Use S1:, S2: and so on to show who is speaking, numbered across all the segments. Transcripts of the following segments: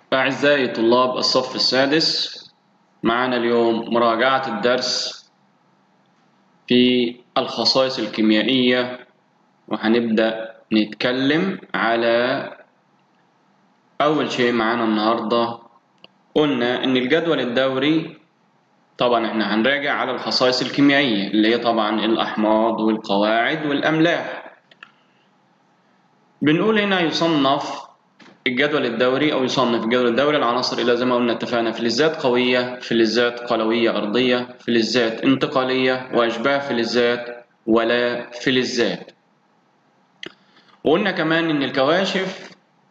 S1: أعزائي طلاب الصف السادس معنا اليوم مراجعة الدرس في الخصائص الكيميائية وهنبدأ نتكلم على أول شيء معانا النهاردة قلنا إن الجدول الدوري طبعا احنا هنراجع على الخصائص الكيميائية اللي هي طبعا الأحماض والقواعد والأملاح بنقول هنا يصنف الجدول الدوري أو يصنف الجدول الدوري العناصر إلى زي ما قلنا اتفقنا فلزات قوية فلزات قلوية أرضية فلزات انتقالية وأشباه فلزات ولا فلزات وقلنا كمان إن الكواشف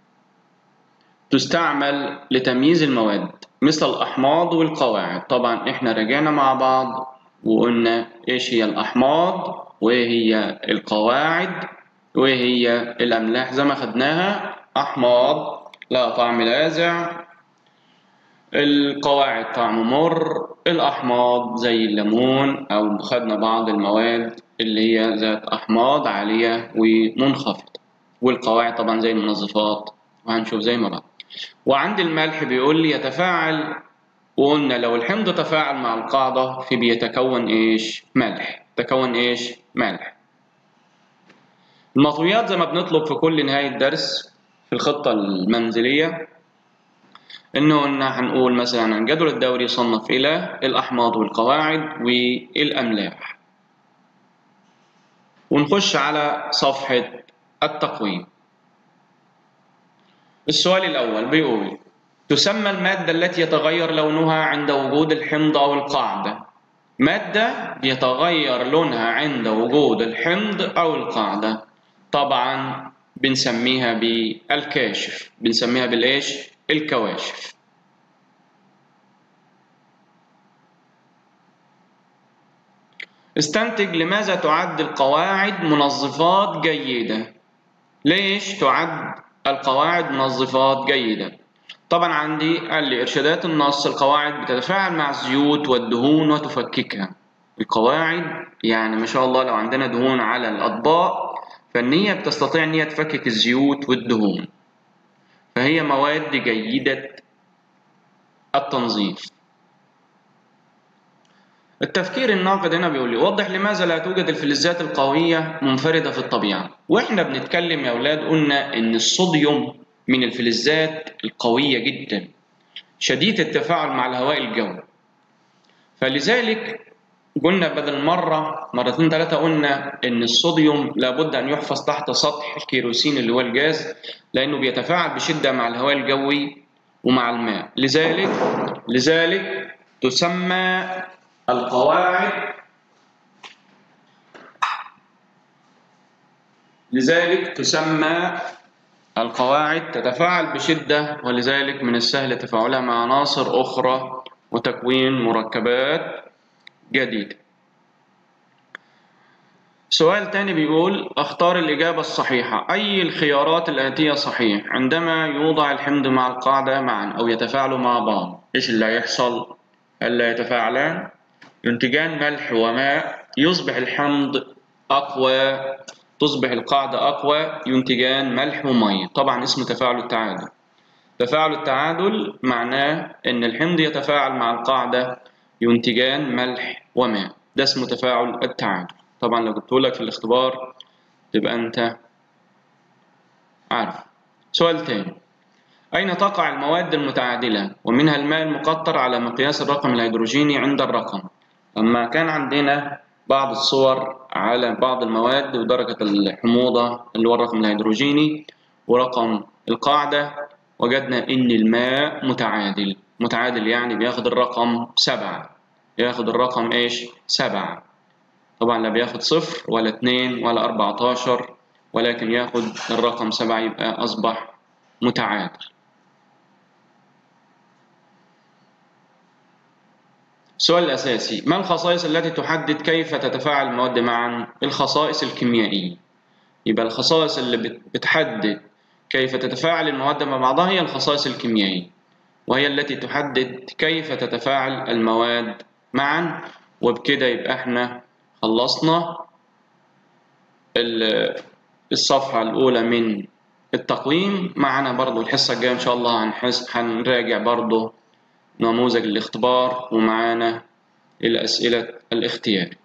S1: تستعمل لتمييز المواد مثل الأحماض والقواعد طبعا إحنا راجعنا مع بعض وقلنا إيش هي الأحماض وإيه هي القواعد وإيه هي الأملاح زي ما خدناها أحماض لا طعم لاذع القواعد طعم مر الأحماض زي الليمون أو خدنا بعض المواد اللي هي ذات أحماض عالية ومنخفضة والقواعد طبعا زي المنظفات وهنشوف زي ما بقى وعند الملح بيقول لي يتفاعل وقلنا لو الحمض تفاعل مع القاعدة في بيتكون إيش ملح تكون إيش ملح المطويات زي ما بنطلب في كل نهاية درس في الخطة المنزلية إنه إننا هنقول مثلا عن الجدول الدوري يصنف إلى الأحماض والقواعد والأملاح ونخش على صفحة التقويم السؤال الأول بيقول تسمى المادة التي يتغير لونها عند وجود الحمض أو القاعدة مادة يتغير لونها عند وجود الحمض أو القاعدة طبعا بنسميها بالكاشف بنسميها بالايش الكواشف استنتج لماذا تعد القواعد منظفات جيدة ليش تعد القواعد منظفات جيدة طبعا عندي قال لي إرشادات النص القواعد بتتفاعل مع الزيوت والدهون وتفككها القواعد يعني ما شاء الله لو عندنا دهون على الأطباق فإن هي بتستطيع إن هي تفكك الزيوت والدهون فهي مواد جيدة التنظيف التفكير الناقد هنا بيقول لي وضح لماذا لا توجد الفلزات القوية منفردة في الطبيعة واحنا بنتكلم يا أولاد قلنا إن الصوديوم من الفلزات القوية جدا شديد التفاعل مع الهواء الجوي فلذلك قلنا بدل مرة مرتين ثلاثة قلنا إن الصوديوم لابد أن يحفظ تحت سطح الكيروسين اللي هو الجاز لأنه بيتفاعل بشدة مع الهواء الجوي ومع الماء لذلك لذلك تسمى القواعد لذلك تسمى القواعد تتفاعل بشدة ولذلك من السهل تفاعلها مع عناصر أخرى وتكوين مركبات جديدة سؤال تاني بيقول اختار الإجابة الصحيحة أي الخيارات الآتية صحيح عندما يوضع الحمض مع القاعدة معا أو يتفاعلوا مع بعض إيش اللي هيحصل ألا يتفاعلان ينتجان ملح وماء يصبح الحمض أقوى تصبح القاعدة أقوى ينتجان ملح ومية طبعا اسمه تفاعل التعادل تفاعل التعادل معناه إن الحمض يتفاعل مع القاعدة ينتجان ملح وماء ده اسمه تفاعل التعادل طبعا لو جبته لك في الاختبار تبقى انت عارف سؤال تاني أين تقع المواد المتعادلة ومنها الماء المقطر على مقياس الرقم الهيدروجيني عند الرقم لما كان عندنا بعض الصور على بعض المواد ودرجة الحموضة اللي هو الرقم الهيدروجيني ورقم القاعدة وجدنا إن الماء متعادل متعادل يعني بياخد الرقم سبعة ياخد الرقم إيش سبعة طبعا لا بياخد صفر ولا اتنين ولا أربعتاشر ولكن ياخد الرقم سبعة يبقى أصبح متعادل السؤال الأساسي ما الخصائص التي تحدد كيف تتفاعل المواد معا الخصائص الكيميائية يبقى الخصائص اللي بتحدد كيف تتفاعل المواد مع بعضها هي الخصائص الكيميائية وهي التي تحدد كيف تتفاعل المواد معا وبكده يبقى احنا خلصنا الصفحة الأولى من التقويم معنا برضو الحصة الجاية إن شاء الله هنحس هنراجع برضو نموذج الاختبار ومعانا الأسئلة الاختياري